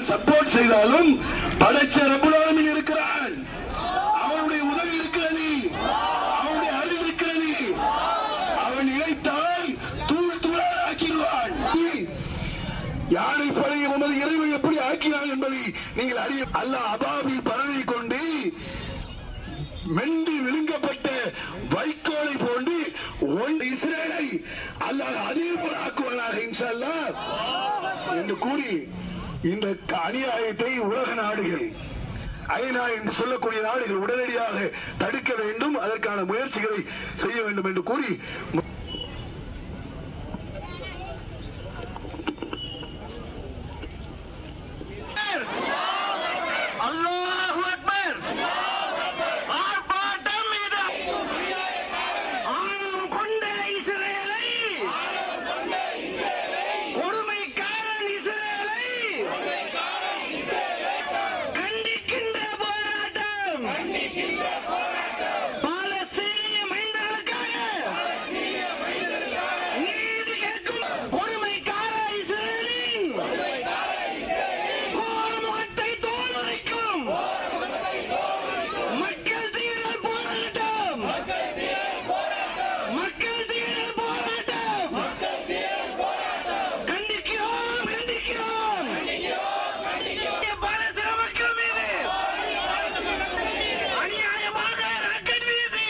support செய்தாலும் படைச்ச ரபுலாலமின் இருக்கிறான் அவனுடைய உதவி இருக்கிறது அவனுடைய அருள் இருக்கிறது அவன் இழைத்தால் தூள் தூளாக ஆக்கிடுவான் யானை பழைய உமது இறைவன் எப்படி ஆக்கினான் என்பதை நீங்கள் அறிய அல்லாஹ் அபாவி பறவை கொண்டு மென்று விழுங்கப்பட்ட வைக்கோலை போன்று ஒன் இஸ்ரேலை அல்லாஹ் அதே போல ஆக்குவானாக இன்ஷா அல்லாஹ் என்று கூறி இந்த அநியாயத்தை உலக நாடுகள் ஐநா என்று சொல்லக்கூடிய நாடுகள் உடனடியாக தடுக்க வேண்டும் அதற்கான முயற்சிகளை செய்ய வேண்டும் என்று கூறி அல்லாஹு அக்பர் ஆர்ப்பாட்டம் இது ஆணவம் கொண்ட இஸ்ரேலை கொடுமைக்காரன் இஸ்ரேலை கண்டிக்கின்ற போராட்டம் பாலஸ்தீனிய மைந்தர்களுக்காக நீதி கேட்கும் கொடுமைக்கார இஸ்ரேலின் கோரமுகத்தை தோலுரிக்கும் மக்கள் தீரல் போராட்டம் மக்கள் தீரல் போராட்டம் கண்டிக்கிறோம் கண்டிக்கிறோம் பாலஸ்தீன மக்கள் மீது அநியாயமாக ராக்கெட் வீசி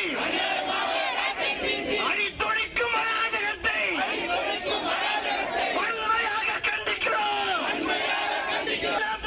அடித்தொழிக்கும் அராஜகத்தை வன்மையாக கண்டிக்கிறோம்